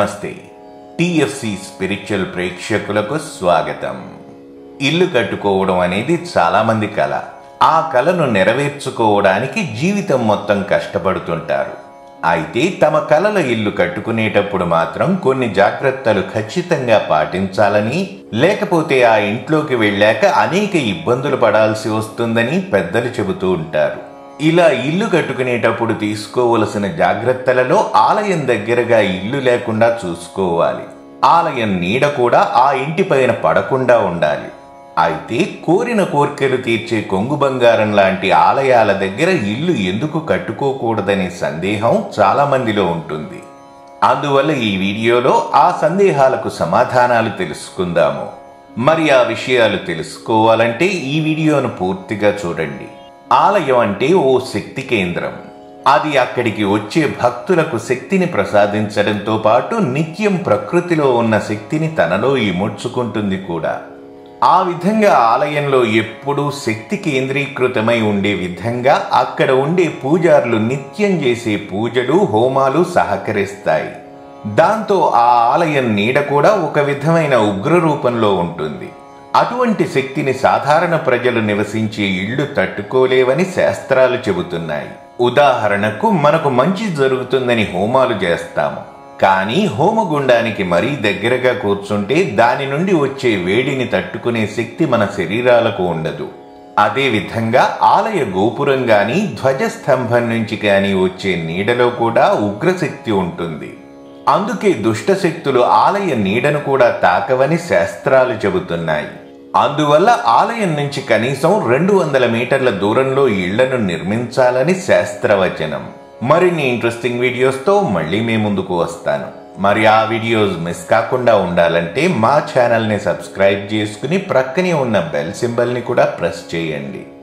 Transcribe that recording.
నమస్తే TFC spiritual ప్రేక్షకులకు స్వాగతం ఇల్లు కట్టుకోవడం అనేది చాలా మంది కల ఆ కలను నెరవేర్చుకోవడానికి జీవితం మొత్తం కష్టపడుతుంటారు అయితే తమ కలల ఇల్లు కట్టుకునేటప్పుడు మాత్రం కొన్ని జాగ్రత్తలు ఖచ్చితంగా పాటించాలని లేకపోతే ఆ ఇంట్లోకి వెళ్ళాక అనేక ఇబ్బందులు పడాల్సి వస్తుందని పెద్దలు చెబుతూ ఉంటారు ఇలా ఇల్లు కట్టుకునేటప్పుడు తీసుకోవలసిన జాగ్రత్తలలో ఆలయం దగ్గరగా ఇల్లు లేకుండా చూసుకోవాలి ఆలయం నీడ కూడా ఆ ఇంటి పైన పడకుండా ఉండాలి అయితే కోరిన కోర్కెలు తీర్చే కొంగు బంగారం లాంటి ఆలయాల దగ్గర ఇల్లు ఎందుకు కట్టుకోకూడదనే సందేహం చాలా మందిలో ఉంటుంది అందువల్ల ఈ వీడియోలో ఆ సందేహాలకు సమాధానాలు తెలుసుకుందాము మరి ఆ విషయాలు తెలుసుకోవాలంటే ఈ వీడియోను పూర్తిగా చూడండి ఆలయం అంటే ఓ శక్తి కేంద్రం అది అక్కడికి వచ్చే భక్తులకు శక్తిని ప్రసాదించడంతో పాటు నిత్యం ప్రకృతిలో ఉన్న శక్తిని తనలో ఇముడ్చుకుంటుంది కూడా ఆ విధంగా ఆలయంలో ఎప్పుడూ శక్తి కేంద్రీకృతమై ఉండే విధంగా అక్కడ ఉండే పూజారులు నిత్యం చేసే పూజలు హోమాలు సహకరిస్తాయి దాంతో ఆ ఆలయం నీడ కూడా ఒక విధమైన ఉగ్ర రూపంలో ఉంటుంది అటువంటి శక్తిని సాధారణ ప్రజలు నివసించే ఇళ్లు తట్టుకోలేవని శాస్త్రాలు చెబుతున్నాయి ఉదాహరణకు మనకు మంచి జరుగుతుందని హోమాలు చేస్తాము కానీ హోమగుండానికి మరీ దగ్గరగా కూర్చుంటే దాని నుండి వచ్చే వేడిని తట్టుకునే శక్తి మన శరీరాలకు ఉండదు అదే విధంగా ఆలయ గోపురం గాని ధ్వజస్తంభం నుంచి గాని వచ్చే నీడలో కూడా ఉగ్రశక్తి ఉంటుంది అందుకే దుష్ట శక్తులు ఆలయ నీడను కూడా తాకవని శాస్త్రాలు చెబుతున్నాయి అందువల్ల ఆలయం నుంచి కనీసం రెండు వందల మీటర్ల దూరంలో ఇళ్లను నిర్మించాలని శాస్త్రవచనం మరిన్ని ఇంట్రెస్టింగ్ వీడియోస్తో మళ్ళీ మీ ముందుకు వస్తాను మరి ఆ వీడియోస్ మిస్ కాకుండా ఉండాలంటే మా ఛానల్ని సబ్స్క్రైబ్ చేసుకుని ప్రక్కనే ఉన్న బెల్ సింబల్ని కూడా ప్రెస్ చేయండి